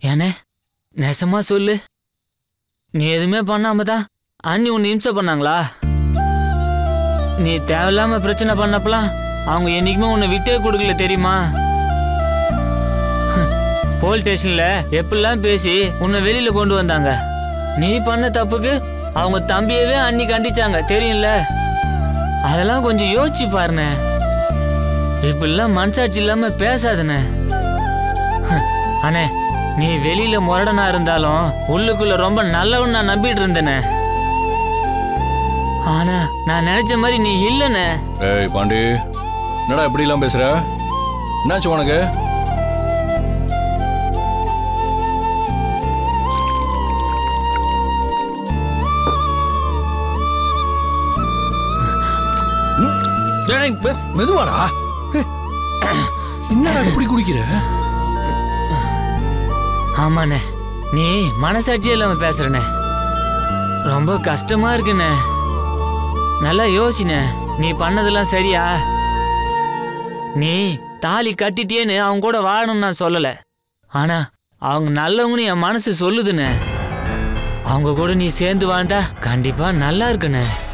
ஏனே நெசமா சொல்லு நீ எதுவுமே பண்ணாம தான் அண்ணி உன்னை இம்சை பண்ணாங்களா நீ தேவையில்லாம பிரச்சனை பண்ணப்பலாம் அவங்க என்னைக்குமே உன்னை விட்டே கொடுக்கல தெரியுமா போலீஸ் ஸ்டேஷன்ல எப்படிலாம் பேசி உன்னை வெளியில கொண்டு வந்தாங்க நீ பண்ண தப்புக்கு அவங்க தம்பியவே அன்னி கண்டிச்சாங்க தெரியும்ல அதெல்லாம் கொஞ்சம் யோசிச்சு பாருண்ணே இப்படிலாம் மனசாட்சி இல்லாம பேசாதண்ணே அண்ணே நீ வெளியில முரடனா இருந்தாலும் உள்ளுக்குள்ள ரொம்ப நல்லவன் நான் நம்பிட்டு இருந்தேனே ஆனா நான் நினைச்ச மாதிரி நீ இல்லைண்ணே ஏய் பாண்டி என்னடா இப்படிலாம் பேசுற என்னாச்சு உனக்கு டேய், மெ- மெதுவாடா ஏய், என்னடா இப்படி குடிக்கிற ஆமாண்ணே நீ மனசாட்சியே இல்லாம பேசுறனே ரொம்ப கஷ்டமா இருக்குண்ணே நல்லா யோசினே நீ பண்ணதெல்லாம் சரியா நீ தாலி கட்டிட்டியேன்னு அவங்க கூட வாழணும்னு நான் சொல்லல ஆனா அவங்க நல்லவங்கன்னு என் மனசு சொல்லுதுண்ணே அவங்க கூட நீ சேர்ந்து வாழ்ந்தா கண்டிப்பா நல்லா இருக்குண்ணே